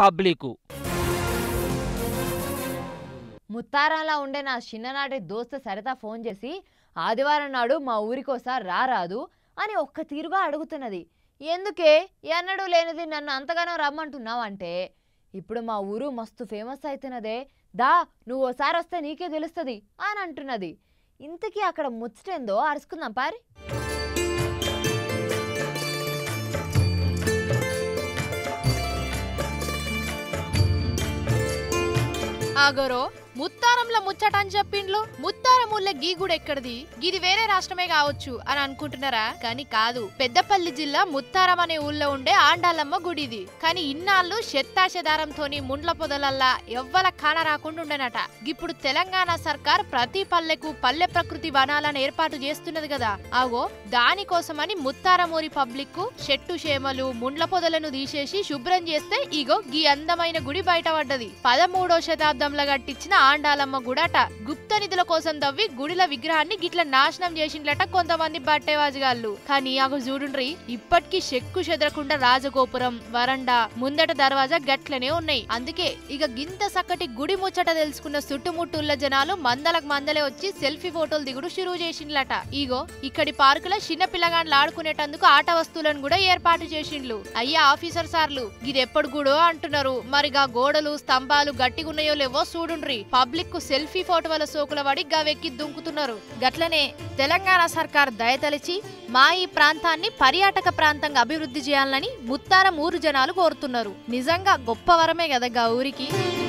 public ముత్తారంలా ఉండే నా చిన్ననాటి దోస్తు సరిత ఫోన్ చేసి ఆదివారం నాడు మా ఊరికోసారి రారాదు అని ఒక్క తీరుగా అడుగుతున్నది ఎందుకే ఎన్నడూ లేనిది నన్ను అంతగానో రమ్మంటున్నావు అంటే ఇప్పుడు మా ఊరు మస్తు ఫేమస్ అవుతున్నదే దా నువ్వు ఓసారి వస్తే నీకే తెలుస్తుంది అని అంటున్నది ఇంతకీ అక్కడ ముచ్చటేందో అరుచుకుందాం పారి ఆగరో ముత్తారంల ముచ్చట అని చెప్పిండ్లు ముత్తారముల్ల గీగుడు ఎక్కడిది గిది వేరే రాష్ట్రమే కావచ్చు అని అనుకుంటున్నారా కానీ కాదు పెద్దపల్లి జిల్లా ముత్తారం అనే ఊళ్ళో ఉండే ఆండాలమ్మ గుడిది కానీ ఇన్నాళ్ళు శత్తాశదారంతోని ముండ్ల పొదలల్లా ఎవ్వల కాన రాకుండా ఉండనట ఇప్పుడు తెలంగాణ సర్కార్ ప్రతి పల్లెకు పల్లె ప్రకృతి వనాలను ఏర్పాటు చేస్తున్నది కదా ఆగో దానికోసమని ముత్తారమూరి పబ్లిక్ కు చెట్టు చేమలు ముండ్ల పొదలను తీసేసి శుభ్రం చేస్తే ఇగో గీ అందమైన గుడి బయటపడ్డది పదమూడో శతాబ్దంలో కట్టించిన ఆండాలమ్మ గుడట గుప్త నిధుల కోసం తవ్వి గుడిల విగ్రహాన్ని గిట్ల నాశనం చేసిండ్లట కొంతమంది బట్టేవాజుగాళ్ళు కానీ అగో చూడుండ్రి ఇప్పటికీ చెక్కు చెదరకుండా రాజగోపురం వరండా ముందట దర్వాజా గట్లనే ఉన్నాయి అందుకే ఇక గింత సక్కటి గుడి ముచ్చట తెలుసుకున్న చుట్టుముట్టున్న జనాలు మందలకు మందలే వచ్చి సెల్ఫీ ఫోటోలు దిగుడు షురువు చేసిండ్లట ఇగో ఇక్కడి పార్కులో చిన్న పిల్లగాండ్లు ఆడుకునేటందుకు ఆట వస్తువులను కూడా ఏర్పాటు చేసిండ్లు అయ్యా ఆఫీసర్ సార్లు ఇది ఎప్పుడు గుడో అంటున్నారు మరిగా గోడలు స్తంభాలు గట్టిగున్నాయో లేవో చూడుండ్రి పబ్లిక్ కు సెల్ఫీ ఫోటోల సోకుల పడి గవెక్కి దుంకుతున్నారు గట్లనే తెలంగాణ సర్కార్ దయతలిచి మా ఈ ప్రాంతాన్ని పర్యాటక ప్రాంతంగా అభివృద్ధి చేయాలని ముత్తారం ఊరు జనాలు కోరుతున్నారు నిజంగా గొప్ప వరమే కదా గా ఊరికి